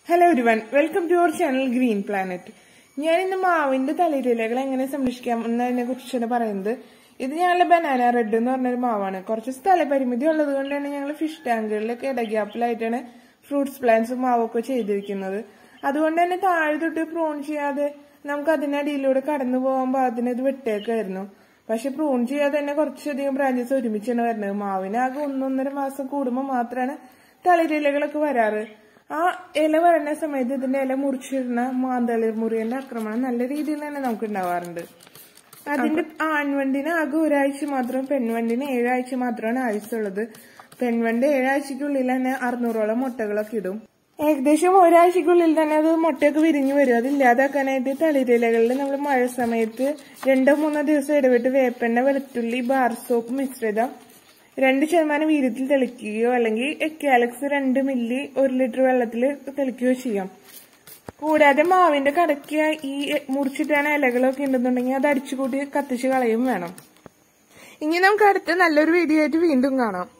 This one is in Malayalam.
hello everyone welcome to our channel green planet ഞാൻ ഇന്ന് മാവിന്റെ തളിരിലകൾ എങ്ങനെ സംരക്ഷിക്കാം എന്നതിനെ കുറിച്ചാണ് പറയുന്നത് ഇത് ഞങ്ങളുടെ ബനാന റെഡ് എന്ന് പറഞ്ഞൊരു മാവാണ് കുറച്ച് സ്ഥലപരിമിതി ഉള്ളത് കൊണ്ടാണ് ഞങ്ങൾ ഫിഷ് ടാങ്കുകളിലൊക്കെ ഇടഗ്യാപ്പിലായിട്ടാണ് ഫ്രൂട്ട്സ് പ്ലാന്റ്സും മാവൊക്കെ ചെയ്തിരിക്കുന്നത് അതുകൊണ്ട് തന്നെ താഴെ തൊട്ട് പ്രൂൺ ചെയ്യാതെ നമുക്ക് അതിനടിയിലൂടെ കടന്നു പോകുമ്പോൾ അതിനത് വിട്ടേക്കായിരുന്നു പക്ഷെ പ്രൂൺ ചെയ്യാതെ തന്നെ കുറച്ചധികം ബ്രാഞ്ചസ് ഒരുമിച്ചാണ് വരുന്നത് മാവിന് ആകെ ഒന്നൊന്നര മാസം കൂടുമ്പോൾ മാത്രമാണ് തളിരിലകളൊക്കെ വരാറ് ആ ഇല വരുന്ന സമയത്ത് ഇതിന്റെ ഇല മുറിച്ചിടുന്ന മാന്തളിർ മുറിയന്റെ ആക്രമണം നല്ല രീതിയിൽ തന്നെ നമുക്ക് ഉണ്ടാവാറുണ്ട് അതിന്റെ ആൺവണ്ടിന് ആകെ ഒരാഴ്ച മാത്രം പെൺവണ്ടിന് ഏഴാഴ്ച മാത്രമാണ് ആയുസുള്ളത് പെൺവണ്ടി ഏഴാഴ്ചക്കുള്ളിൽ തന്നെ അറുന്നൂറോളം മുട്ടകളൊക്കെ ഇടും ഏകദേശം ഒരാഴ്ചക്കുള്ളിൽ തന്നെ അത് മുട്ടയൊക്കെ വിരിഞ്ഞു വരും അത് ഇല്ലാതാക്കാനായിട്ട് തളിരിലകളിൽ നമ്മൾ മഴ സമയത്ത് രണ്ടോ മൂന്നോ ദിവസം ഇടവിട്ട് വേപ്പെണ്ണ വെളുത്തുള്ളി ബാർ സോപ്പ് മിശ്രിതം രണ്ട് ശതമാനം വീര്യത്തിൽ തെളിക്കുകയോ അല്ലെങ്കിൽ എക്കാലക്സ് രണ്ട് മില്ലി ഒരു ലിറ്റർ വെള്ളത്തിൽ തെളിക്കുകയോ ചെയ്യാം കൂടാതെ മാവിന്റെ കടക്കിയ ഈ മുറിച്ചിട്ടാണ് ഇലകളൊക്കെ ഉണ്ടെന്നുണ്ടെങ്കിൽ അത് അടിച്ചുകൂട്ടി കത്തിച്ച് കളയും വേണം ഇനി നമുക്ക് അടുത്ത നല്ലൊരു വീഡിയോ ആയിട്ട് വീണ്ടും കാണാം